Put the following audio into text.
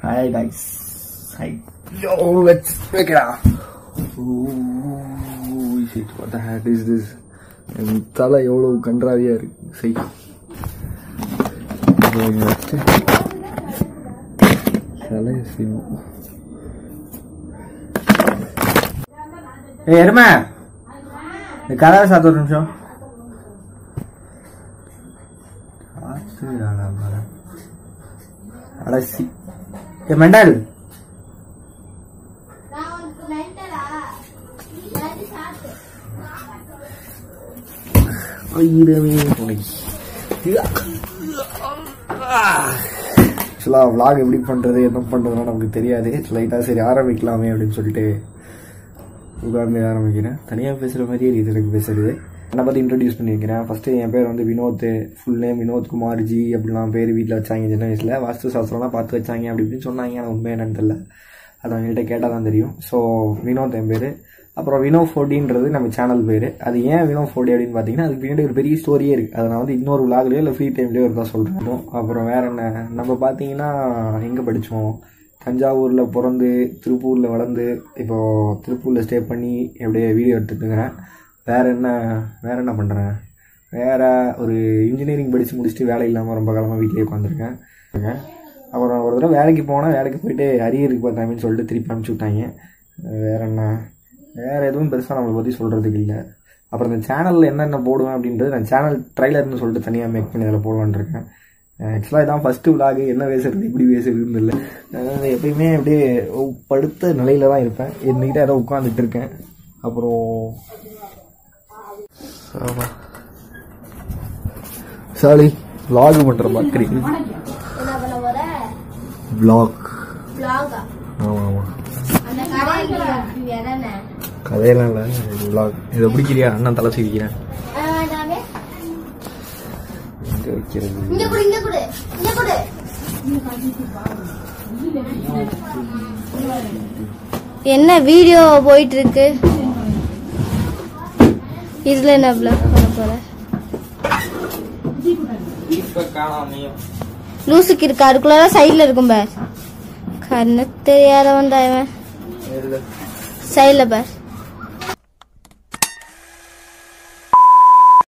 Hi guys hi yo let's make it oh shit what the heck is this என் தலை எவ்வளவு கன்றாவியா இருக்கு சரி இப்போ இங்க வச்சு தலையை செய்வோம் ஏய் எருமை இந்த கதவை சாத்த ஒரு நிமிஷம் காத்துடாடா மரம். அடசி ஏ மெண்டல் ஆயிரமே துணை ஆக்சுவலாக vlog எப்படி பண்ணுறது என்ன பண்ணுறதுலாம் நமக்கு தெரியாது லைட்டாக சரி ஆரம்பிக்கலாமே அப்படின்னு சொல்லிட்டு உட்கார்ந்து ஆரம்பிக்கிறேன் தனியாக பேசுகிற மாதிரியே இருக்குது எனக்கு பேசுறது என்னை பற்றி இன்ட்ரடியூஸ் பண்ணியிருக்கிறேன் ஃபஸ்ட்டு என் பேர் வந்து வினோத் ஃபுல் நேம் வினோத் குமார் ஜி அப்படிலாம் பேர் வீட்டில் வச்சாங்க சின்ன வயசில் வாஸ்து சாஸ்திரம்லாம் பார்த்து வச்சாங்க அப்படி இப்படின்னு சொன்னாங்க ஆனால் உண்மை என்னன்னு தெரியல அது அவங்கள்ட்ட கேட்டால் தான் தெரியும் ஸோ வினோத் என் பேர் அப்புறம் வினோ ஃபோர்டின்றது நம்ம சேனல் பேர் அது ஏன் வினோ ஃபோர்டி அப்படின்னு பார்த்தீங்கன்னா அதுக்கு பின்னாடி ஒரு பெரிய ஸ்டோரியே இருக்குது அதை நான் வந்து இன்னொரு விளாக்லேயோ இல்லை ஃப்ரீ டைம்லேயோ இருக்கா சொல்கிறோம் அப்புறம் வேற என்ன நம்ம பார்த்தீங்கன்னா எங்கே படித்தோம் தஞ்சாவூரில் பிறந்து திருப்பூரில் வளர்ந்து இப்போது திருப்பூரில் ஸ்டே பண்ணி எப்படியே வீடியோ எடுத்துட்டுங்கிறேன் வேறு என்ன வேறு என்ன பண்ணுறேன் வேறு ஒரு இன்ஜினியரிங் படித்து முடிச்சுட்டு வேலை இல்லாமல் ரொம்ப காலமாக வீட்டிலேயே உட்காந்துருக்கேன் அப்புறம் ஒரு தடவை வேலைக்கு போனால் வேலைக்கு போயிட்டு அரியருக்கு பார்த்தாமின்னு சொல்லிட்டு திருப்பி அனுப்பிச்சி விட்டாங்க வேறு என்ன வேறு எதுவும் பெருசாக நம்மளை பற்றி சொல்கிறதுக்கு இல்லை அப்புறம் இந்த சேனலில் என்னென்ன போடுவேன் அப்படின்றது நான் சேனல் ட்ரைலர்னு சொல்லிட்டு தனியாக மேக் பண்ணி அதில் போடலான்னு இருக்கேன் ஆக்சுவலாக இதான் ஃபஸ்ட்டு விலாகு என்ன பேசுறது இப்படி பேசுறதுன்னு இல்லை நான் எப்பயுமே அப்படியே படுத்த நிலையில தான் இருப்பேன் இன்னைக்கிட்ட ஏதோ உட்காந்துட்டு இருக்கேன் அப்புறம் ஆமா. சாலி vlog பண்ற மாதிரி என்ன பண்ண போற vlog vlog-ஆ? ஆமா ஆமா அந்த கடையில் இறன கதையெல்லாம் இல்லை vlog இதை பிடிக்கிறியா அண்ணன் தலை சிரிக்கிறேன் வேண்டாமே எங்க வைக்கிறது இங்க கொடு இங்க கொடு இங்க கொடு என்ன வீடியோ போயிட்டு இருக்கு இதுல என்ன vlog பண்ண போற லூசுக்கு இருக்கா அதுக்குள்ள சைடுல இருக்கும் பார் கண்ணு தெரியாதவன் தான் இவன் சைடுல பார்